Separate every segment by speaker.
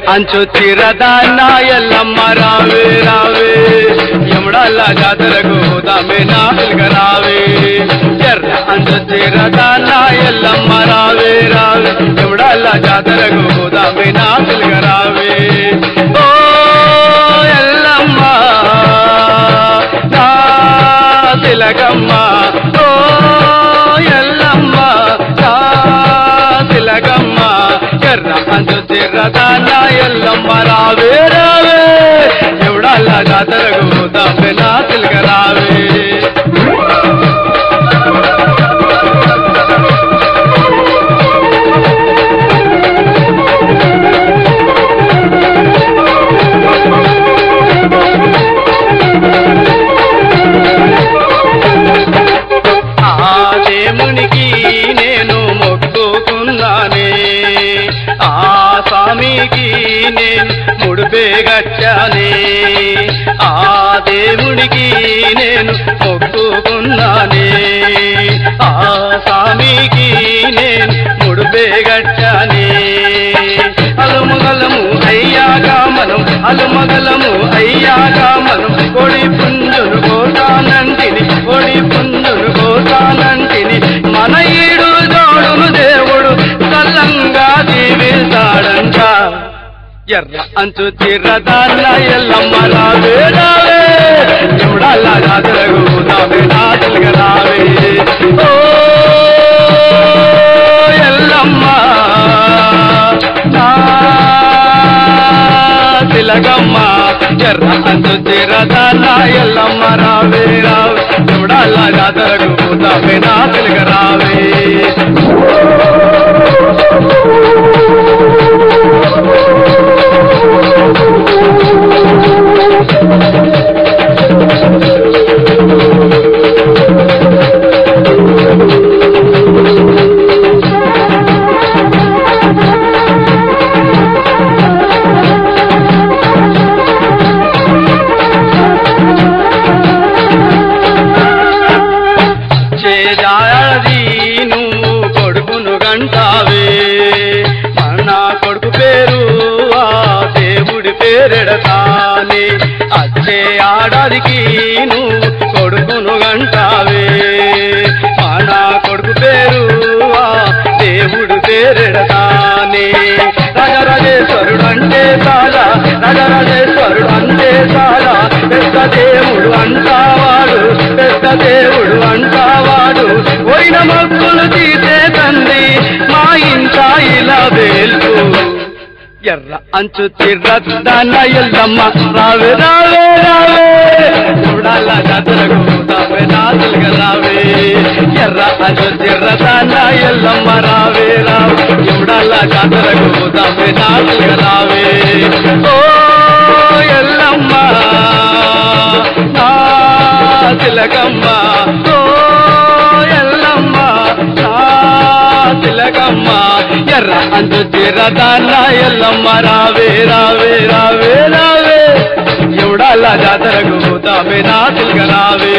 Speaker 1: అంచు చిరదాన్న ఎల్లమ్మ రావే రావే యముడల్ల జాతరకు దామే నా పిలక రావే ఎర్ర అంచు చిరదాన్న ఎల్లమ్మ రావే రావే యముడల్ల జాతరకు దామే నా పిలక రావే ఓ ఎల్లమ్మ నా తిలకమ్మ ఓ ఎల్లమ్మ నా తిలకమ్మ ఎర్ర అంచు చిరదాన్న ఎల్లమ్మ రావే రావే ఎవడల్లా జాతరకు దామే నా తిలక రావే ఆ దేవునికి నేను మొక్కుకున్నానే ఆ స్వామికి నేను ముడిపే గచ్చానే ఆ దేవుడికి నేను మొక్కుకున్నానే ఆ స్వామికి నేను ముడిపే గచ్చానే అలుమగలము అయ్యాక మనం అలుమగలము అయ్యాక మనం కొడి పుంజును కోటానంటిని కొడి పుంజును కోటానంటిని మన ఈడు జోడును దేవుడు చల్లంగా జీవిస్తాడంట ఎర్ర అంచు చిర్రదాన్న ఎల్లమ్మ రావే రావే ఎవడల్లా జాతరకు దామే నాటలుగా రావే ఓ ఎల్లమ్మ నా తిలగమ్మ ఎర్ర అంచు చిరదాన్న ఎల్లమ్మ రావే రావే ఎవడల్లా జాతరకు దామే నా తిలగ రావే చేజాది నువ్వు కొడుకును గంటావే మన కొడుకు పేరు ఆ దేవుడి పేరెడతానే అచ్చే ఆడాదికి నువ్వు కొడుకును గంటావే మన కొడుకు పేరు ఆ దేవుడు పేరెడతానే రాజరాజేశ్వరుడు అంటే చాలా రాజరాజేశ్వరుడు అంటే చాలా పెద్ద దేవుడు అంటావాడు పెద్ద దేవుడు అంటావాడు పోయిన మొక్కులు తీసే తండ్రి మా ఇంట ఇలా వేల్పు ఎర్ర అంచు తిర్రద్దన్న ఎల్లమ్మ రావే రావే రావే చూడాల జాతరకు దావే నాదులుగా రావే ఎర్ర అంచు తిర్రదన్న ఎల్లమ్మ రావే రావే చూడాల జాతరకు దావే నాదులుగా రావే ఓ ఎల్లమ్మ నా తిలకమ్మ ఓ ఎల్లమ్మ నా తిలకమ్మ ఎర్ర అంచు తిరదాన్న ఎల్లమ్మ రావే రావే రావే రావే ఎవడాల జాతరకు పోతామే నా తిలక రావే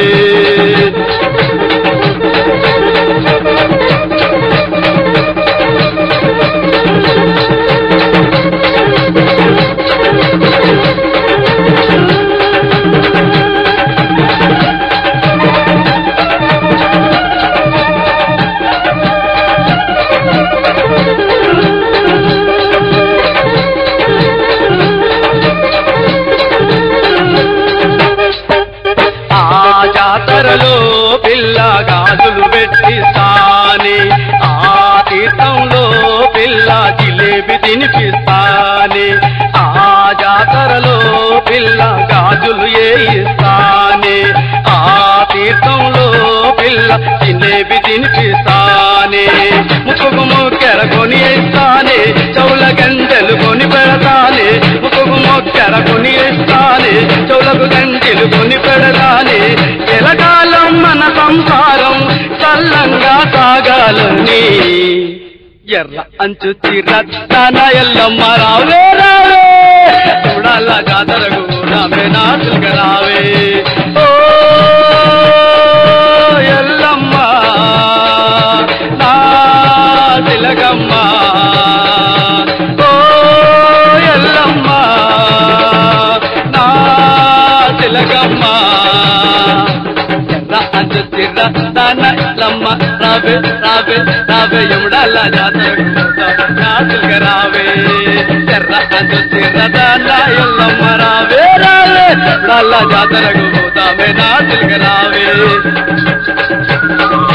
Speaker 1: ఆ జాతరలో పిల్ల గాజులు పెట్టిస్తానే ఆ తీర్థంలో పిల్ల జిలేబి తినిపిస్తానే ఆ జాతరలో పిల్ల గాజులు ఏయిస్తానే ఆ తీర్థంలో పిల్ల జిలేబి తినిపిస్తానే ముక్కుకు ముక్కెర కొని ఇస్తానే చౌల గంటలు కొని పెడతానే ముక్కుకు మొక్కెర కొని ఇస్తానే చౌలకు గంటలు కొని పెడతానే ఎలకాలం మన సంసారం చల్లంగా సాగాలని ఎర్ర అంచు చిరత్తన ఎల్లమ్మ రావే రావే చూడాల జాతరకు రావే నాటుగా రావే ఓ ఎల్లమ్మ నా తిలకమ్మ ఓ ఎల్లమ్మ వెలగమ్మ ఎర్ర అంచు చిర్ర దాన ఎల్లమ్మ రావే రావే రావే ఎముడల్ల జాతరకు పోదాం నాచులుగా రావే ఎర్ర అంచు చిర్ర దాన ఎల్లమ్మ రావే రావే ఎముడల్ల జాతరకు పోదామే నాచులుగా రావే